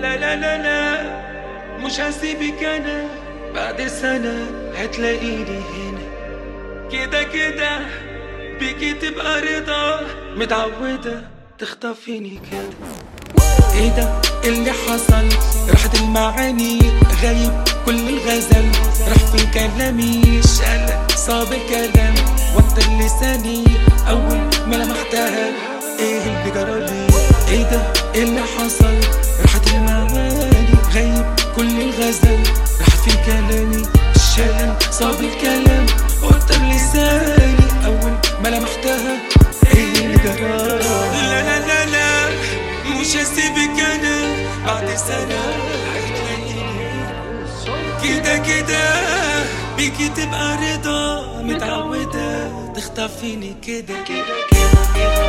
لا لا لا لا مش هسيبك انا بعد سنة هتلاقيني هنا كده كده بيكي تبقى رضا متعودة تخطفيني كده ايه ده اللي حصل راحت المعاني غايب كل الغزل راح في كلامي شال صاب الكلام وتر لساني اول ما لمحتها ايه اللي جرالي ايه ده اللي حصل راحت المعاني غايب كل الغزل راح في كلامي شال صاب الكلام وتر لساني اول ما لمحتها ايه اللي جرالي لا لا لا لا مش هسيبك انا بعد سنة هتلاقيني كده كده بيكي تبقى رضا متعودة تخطفيني كده كده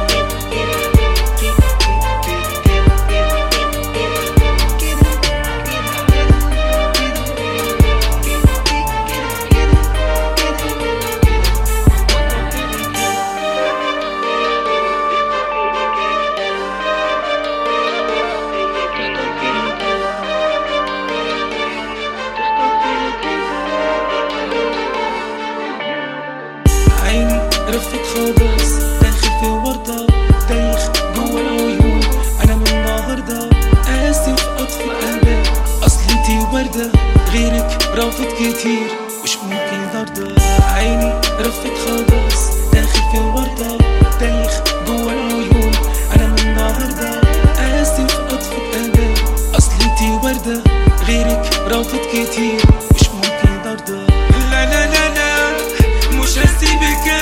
عيني رفت خلاص داخل في وردة دايخ جوا العيون انا من النهاردة اسف اطفي قلبك اصل انتي وردة غيرك رافض كتير مش ممكن ارضى عيني رفت خلاص داخل في وردة دايخ جوا العيون انا من النهاردة اسف اطفي قلبك اصل انتي وردة غيرك رافض كتير مش ممكن ارضى لا لا لا لا مش هسيبك